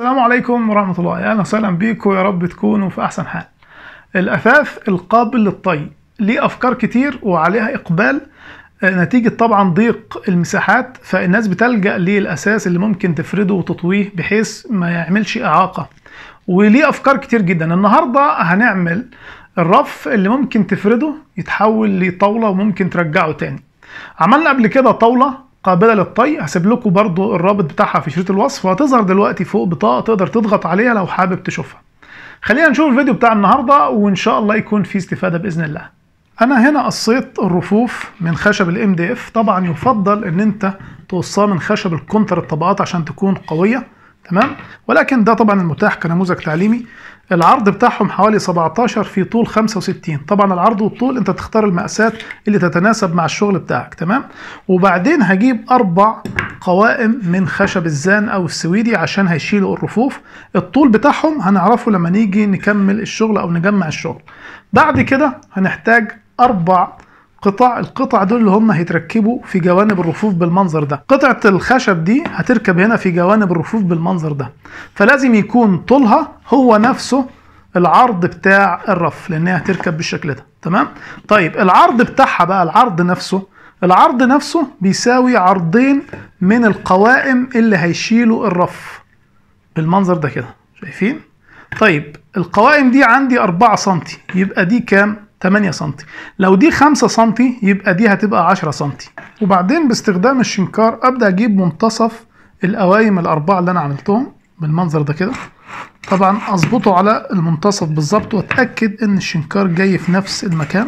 السلام عليكم ورحمة الله أهلا وسهلا بيكم يا رب تكونوا في أحسن حال الأثاث القابل للطي ليه أفكار كتير وعليها إقبال آه، نتيجة طبعا ضيق المساحات فالناس بتلجأ للأساس اللي ممكن تفرده وتطويه بحيث ما يعملش إعاقة وليه أفكار كتير جدا النهاردة هنعمل الرف اللي ممكن تفرده يتحول لطاولة وممكن ترجعه تاني عملنا قبل كده طاولة قابلة للطي هسيب لكم برضو الرابط بتاعها في شريط الوصف وهتظهر دلوقتي فوق بطاقة تقدر تضغط عليها لو حابب تشوفها خلينا نشوف الفيديو بتاع النهاردة وإن شاء الله يكون فيه استفادة بإذن الله أنا هنا قصيت الرفوف من خشب الام دي اف طبعا يفضل إن أنت تقصها من خشب الكونتر الطبقات عشان تكون قوية تمام ولكن ده طبعا المتاح كنموذج تعليمي العرض بتاعهم حوالي 17 في طول 65 طبعا العرض والطول انت تختار المقاسات اللي تتناسب مع الشغل بتاعك تمام وبعدين هجيب اربع قوائم من خشب الزان او السويدي عشان هيشيلوا الرفوف الطول بتاعهم هنعرفه لما نيجي نكمل الشغل او نجمع الشغل بعد كده هنحتاج اربع قطع القطع دول اللي هم هيتركبوا في جوانب الرفوف بالمنظر ده قطعة الخشب دي هتركب هنا في جوانب الرفوف بالمنظر ده فلازم يكون طولها هو نفسه العرض بتاع الرف لانها هتركب بالشكل ده تمام طيب العرض بتاعها بقى العرض نفسه العرض نفسه بيساوي عرضين من القوائم اللي هيشيلوا الرف بالمنظر ده كده شايفين طيب القوائم دي عندي 4 سم يبقى دي كام 8 سم لو دي 5 سم يبقى دي هتبقى 10 سم وبعدين باستخدام الشنكار ابدا اجيب منتصف القوايم الاربعه اللي انا عملتهم بالمنظر ده كده طبعا اظبطه على المنتصف بالظبط واتاكد ان الشنكار جاي في نفس المكان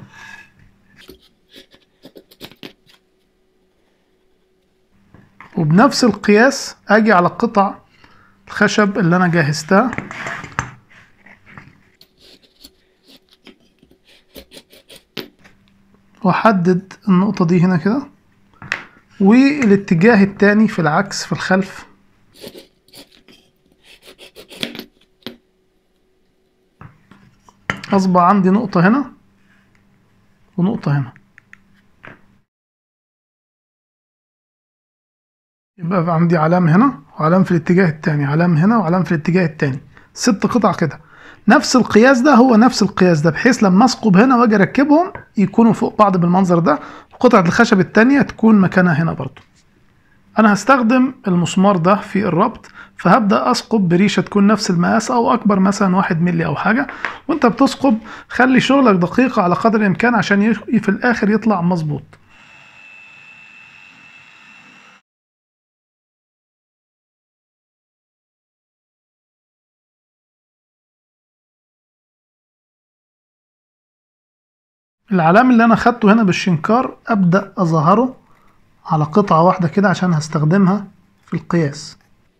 وبنفس القياس اجي على قطع الخشب اللي انا جهزتها واحدد النقطة دي هنا كده والاتجاه التاني في العكس في الخلف أصبح عندي نقطة هنا ونقطة هنا يبقى عندي علامة هنا وعلامة في الاتجاه التاني علامة هنا وعلامة في الاتجاه التاني ست قطع كده نفس القياس ده هو نفس القياس ده بحيث لما اسقب هنا واجي اركبهم يكونوا فوق بعض بالمنظر ده وقطعة الخشب التانية تكون مكانها هنا برضو انا هستخدم المسمار ده في الربط فهبدأ اسقب بريشة تكون نفس المقاس او اكبر مثلا واحد ملي او حاجة وانت بتسقب خلي شغلك دقيق على قدر الامكان عشان في الاخر يطلع مظبوط العلام اللي انا خدته هنا بالشنكار ابدا اظهره على قطعه واحده كده عشان هستخدمها في القياس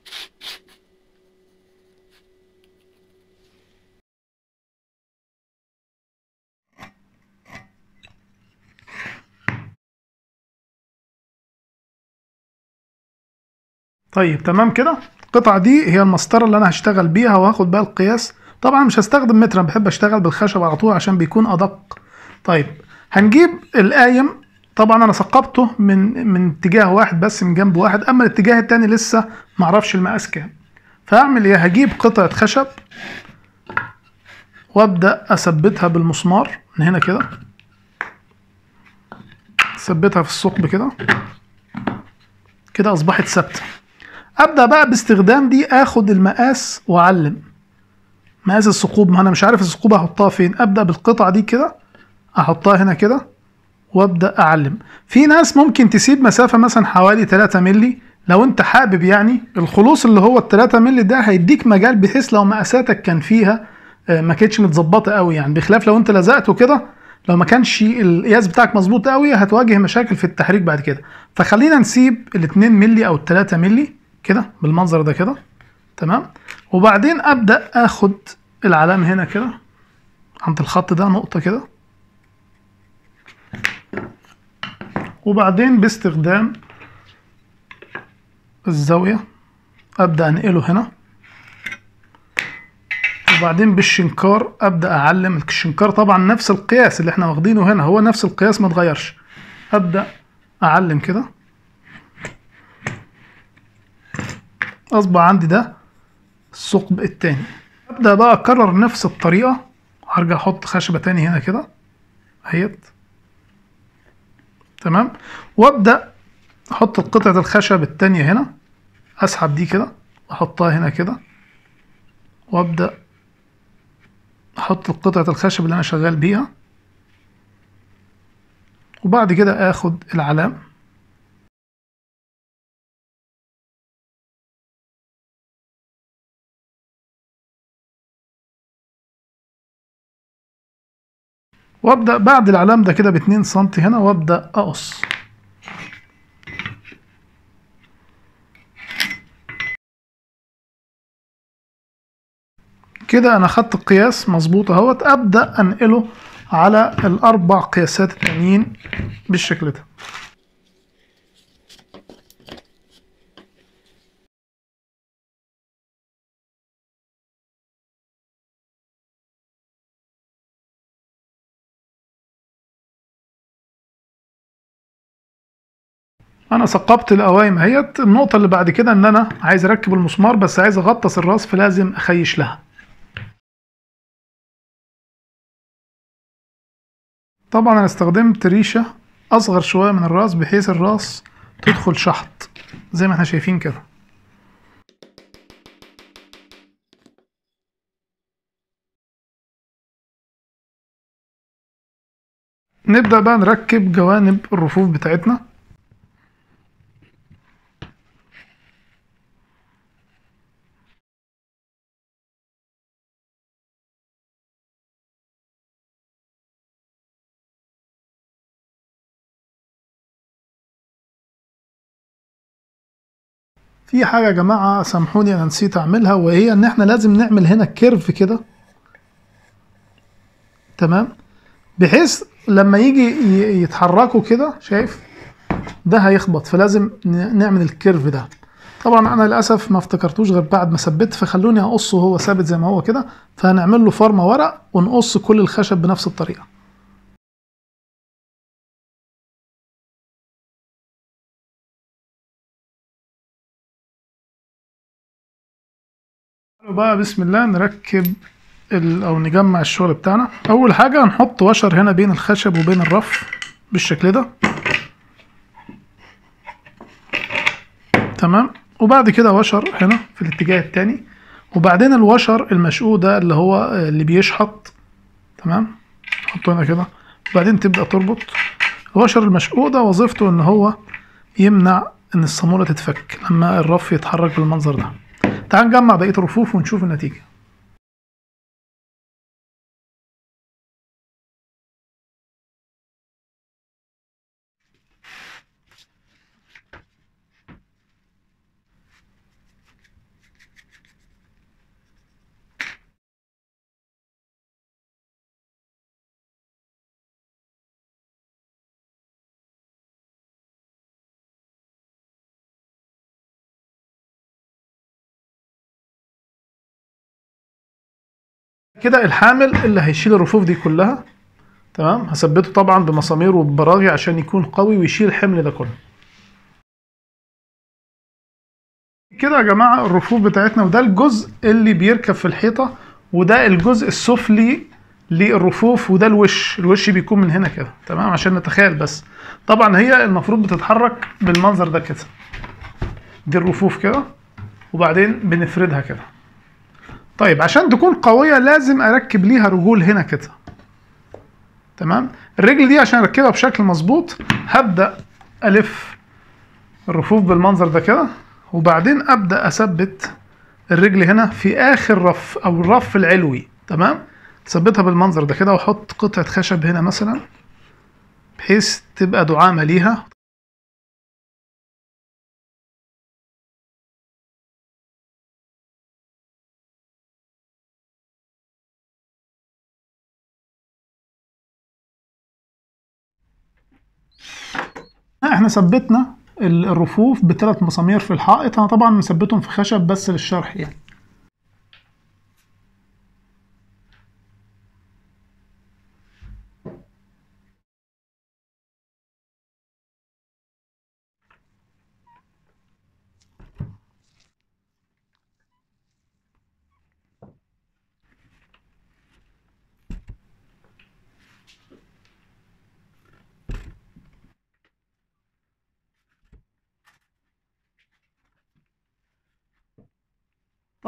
طيب تمام كده القطعه دي هي المسطره اللي انا هشتغل بيها وهاخد بقى القياس طبعا مش هستخدم متر انا بحب اشتغل بالخشب على طول عشان بيكون ادق طيب هنجيب القايم طبعا انا ثقبته من من اتجاه واحد بس من جنب واحد اما الاتجاه التاني لسه معرفش المقاس كام فاعمل ايه هجيب قطعة خشب وابدأ اثبتها بالمسمار من هنا كده اثبتها في الثقب كده كده اصبحت ثابتة ابدأ بقى باستخدام دي اخد المقاس واعلم مقاس الثقوب ما انا مش عارف الثقوب احطها فين ابدأ بالقطعة دي كده احطها هنا كده وابدا اعلم في ناس ممكن تسيب مسافه مثلا حوالي 3 مللي لو انت حابب يعني الخلوص اللي هو ال 3 مللي ده هيديك مجال بحيث لو مقاساتك كان فيها ما كانتش متظبطه قوي يعني بخلاف لو انت لزقته كده لو ما كانش القياس بتاعك مظبوط قوي هتواجه مشاكل في التحريك بعد كده فخلينا نسيب ال 2 مللي او ال 3 مللي كده بالمنظر ده كده تمام وبعدين ابدا اخد العلامه هنا كده عند الخط ده نقطه كده وبعدين باستخدام الزاوية أبدأ أنقله هنا وبعدين بالشنكار ابدا اعلم الشنكار طبعا نفس القياس اللي احنا واخدينه هنا هو نفس القياس ما اتغيرش ابدا اعلم كده اصبح عندي ده الثقب التاني ابدا بقى اكرر نفس الطريقه هرجع احط خشبه تاني هنا كده اهيت تمام وابدا احط قطعه الخشب التانيه هنا اسحب دي كده احطها هنا كده وابدا احط قطعه الخشب اللي انا شغال بيها وبعد كده اخد العلام وابدا بعد العلام ده كده باتنين سنتي هنا وابدا اقص كده انا خدت القياس مظبوط اهوت ابدا انقله على الاربع قياسات التانيين بالشكل ده انا ثقبت القوايم اهيت النقطه اللي بعد كده ان انا عايز اركب المسمار بس عايز اغطس الراس فلازم اخيش لها طبعا انا استخدمت ريشه اصغر شويه من الراس بحيث الراس تدخل شحط زي ما احنا شايفين كده نبدأ بقى نركب جوانب الرفوف بتاعتنا في حاجة يا جماعة سامحوني أنا نسيت أعملها وهي إن إحنا لازم نعمل هنا كيرف كده تمام بحيث لما يجي ي- يتحركوا كده شايف ده هيخبط فلازم ن- نعمل الكيرف ده طبعا أنا للأسف ما افتكرتوش غير بعد ما ثبت فخلوني أقصه وهو ثابت زي ما هو كده فهنعمل له فرمة ورق ونقص كل الخشب بنفس الطريقة تعالوا بقى بسم الله نركب ال- او نجمع الشغل بتاعنا اول حاجة هنحط وشر هنا بين الخشب وبين الرف بالشكل ده تمام وبعد كده وشر هنا في الاتجاه التاني وبعدين الوشر المشقوق ده اللي هو آه، اللي بيشحط تمام نحطه هنا كده وبعدين تبدأ تربط الوشر المشقوق ده وظيفته ان هو يمنع ان الصامولة تتفك لما الرف يتحرك بالمنظر ده تعال نجمع بقية الرفوف ونشوف النتيجة كده الحامل اللي هيشيل الرفوف دي كلها تمام هثبته طبعا بمسامير وببراغي عشان يكون قوي ويشيل الحمل ده كله كده يا جماعة الرفوف بتاعتنا وده الجزء اللي بيركب في الحيطة وده الجزء السفلي للرفوف وده الوش الوش بيكون من هنا كده تمام عشان نتخيل بس طبعا هي المفروض بتتحرك بالمنظر ده كده دي الرفوف كده وبعدين بنفردها كده طيب عشان تكون قوية لازم اركب ليها رجول هنا كده تمام الرجل دي عشان اركبها بشكل مظبوط هبدأ الف الرفوف بالمنظر ده كده وبعدين ابدأ اثبت الرجل هنا في اخر رف او الرف العلوي تمام ثبتها بالمنظر ده كده واحط قطعة خشب هنا مثلا بحيث تبقى دعامة ليها احنا ثبتنا ال- الرفوف بثلاث مسامير في الحائط انا طبعا مثبتهم في خشب بس للشرح يعني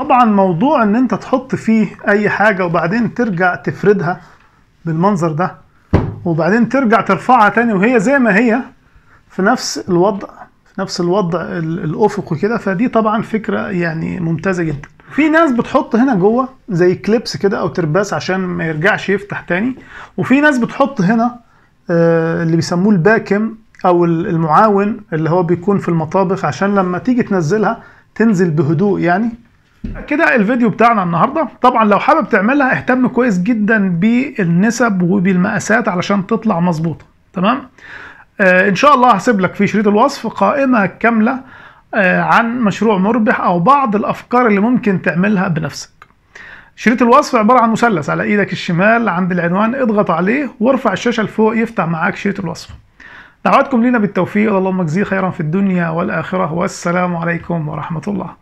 طبعا موضوع ان انت تحط فيه اي حاجة وبعدين ترجع تفردها بالمنظر ده وبعدين ترجع ترفعها تاني وهي زي ما هي في نفس الوضع في نفس الوضع ال- الافقي كده فدي طبعا فكرة يعني ممتازة جدا في ناس بتحط هنا جوه زي كليبس كده او ترباس عشان ما يرجعش يفتح تاني وفي ناس بتحط هنا آه، اللي بيسموه الباكم او ال- المعاون اللي هو بيكون في المطابخ عشان لما تيجي تنزلها تنزل بهدوء يعني كده الفيديو بتاعنا النهارده طبعا لو حابب تعملها اهتم كويس جدا بالنسب وبالمقاسات علشان تطلع مظبوطه تمام آه ان شاء الله هسيب لك في شريط الوصف قائمه كامله آه عن مشروع مربح او بعض الافكار اللي ممكن تعملها بنفسك شريط الوصف عباره عن مثلث على ايدك الشمال عند العنوان اضغط عليه وارفع الشاشه لفوق يفتح معاك شريط الوصف دعواتكم لنا بالتوفيق اللهم اجزيه خيرا في الدنيا والاخره والسلام عليكم ورحمه الله